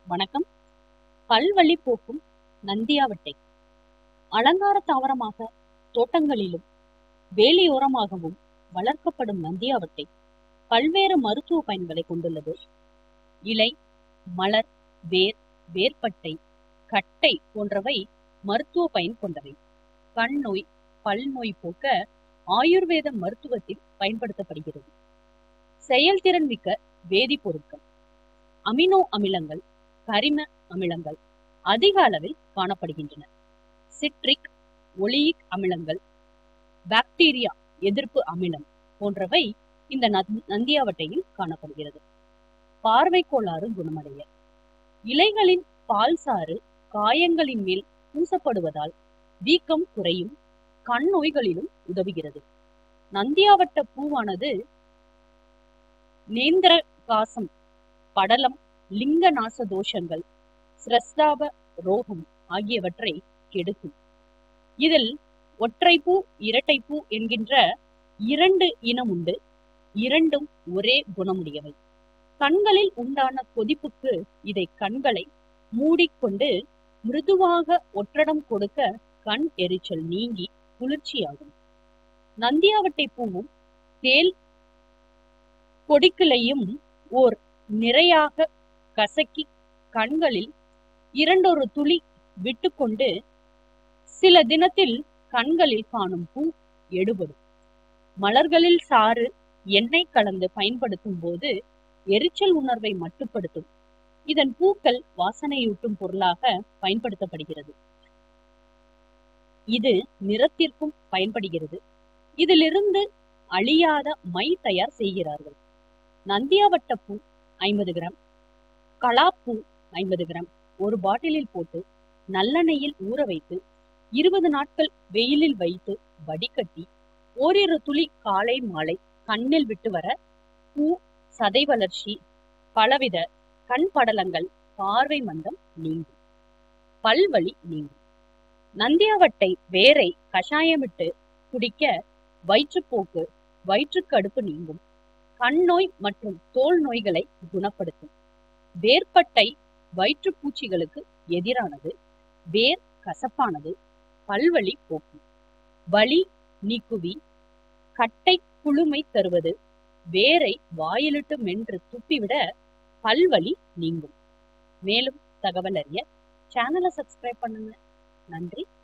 வணக்கம் பல்வழி போக்கும் நந்தியாவட்டை அலங்கார தாவரமாக தோட்டங்களிலும் வேலியோரமாகவும் வளர்க்கப்படும் நந்தியாவட்டை பல்வேறு மருத்துவ பயன்களை கொண்டுள்ளது இலை மலர் வேர் வேர்பட்டை கட்டை போன்றவை மருத்துவ பயன் கொண்டவை கண் நோய் பல் நோய் போக்க ஆயுர்வேத மருத்துவத்தில் பயன்படுத்தப்படுகிறது செயல்திறன் மிக்க வேதிப்பொருட்கள் அமினோ அமிலங்கள் கரிம அமிலங்கள் அதிக அளவில் காணப்படுகின்றன சிட்ரிக் ஒலியிக் அமிலங்கள் பாக்டீரியா எதிர்ப்பு அமிலம் போன்றவை இந்த நந்- நந்தியாவட்டையில் காணப்படுகிறது பார்வை கோளாறு குணமடைய இலைகளின் பால் சாறு காயங்களின் மேல் பூசப்படுவதால் வீக்கம் குறையும் கண் நோய்களிலும் உதவுகிறது நந்தியாவட்ட பூவானது நேந்திர காசம் படலம் லிங்க நாச தோஷங்கள் சிரஸ்தாப ரோகம் ஆகியவற்றை கெடுக்கும் இதில் ஒற்றைப்பூ இரட்டைப்பூ என்கின்ற இரண்டு இனம் உண்டு இரண்டும் ஒரே குணமுடையவை கண்களில் உண்டான கொதிப்புக்கு இதை கண்களை மூடிக்கொண்டு மிருதுவாக ஒற்றடம் கொடுக்க கண் எரிச்சல் நீங்கி குளிர்ச்சியாகும் நந்தியாவட்டை பூவும் தேல் கொடிக்கிளையும் ஓர் நிறையாக கசக்கி கண்களில் இரண்டொரு துளி விட்டுக்கொண்டு சில தினத்தில் கண்களில் காணும் பூ எடுபடும் மலர்களில் சாறு எண்ணெய் கலந்து பயன்படுத்தும் போது எரிச்சல் உணர்வை மட்டுப்படுத்தும் இதன் பூக்கள் வாசனையூட்டும் பொருளாக பயன்படுத்தப்படுகிறது இது நிறத்திற்கும் பயன்படுகிறது இதிலிருந்து அழியாத மை தயார் செய்கிறார்கள் நந்தியாவட்ட பூ ஐம்பது கிராம் கலாப்பூ ஐம்பது கிராம் ஒரு பாட்டிலில் போட்டு நல்லெண்ணெயில் ஊற வைத்து இருபது நாட்கள் வெயிலில் வைத்து வடிகட்டி ஓரிரு துளி காலை மாலை கண்ணில் விட்டு வர பூ சதை வளர்ச்சி பலவித கண் படலங்கள் பார்வை மந்தம் நீங்கும் பல்வலி நீங்கும் நந்தியாவட்டை வேரை கஷாயமிட்டு குடிக்க வயிற்றுப்போக்கு வயிற்றுக்கடுப்பு நீங்கும் கண் நோய் மற்றும் தோல் நோய்களை குணப்படுத்தும் வேர்ப்பட்டை வயிற்றுப்பூச்சிகளுக்கு எதிரானது வேர் கசப்பானது பல்வலி போக்கும் வலி நீக்குவி கட்டை குளுமை தருவது வேரை வாயிலிட்டு மென்று துப்பிவிட பல்வலி நீங்கும் மேலும் தகவல் அறிய சேனலை சப்ஸ்கிரைப் பண்ணுங்க நன்றி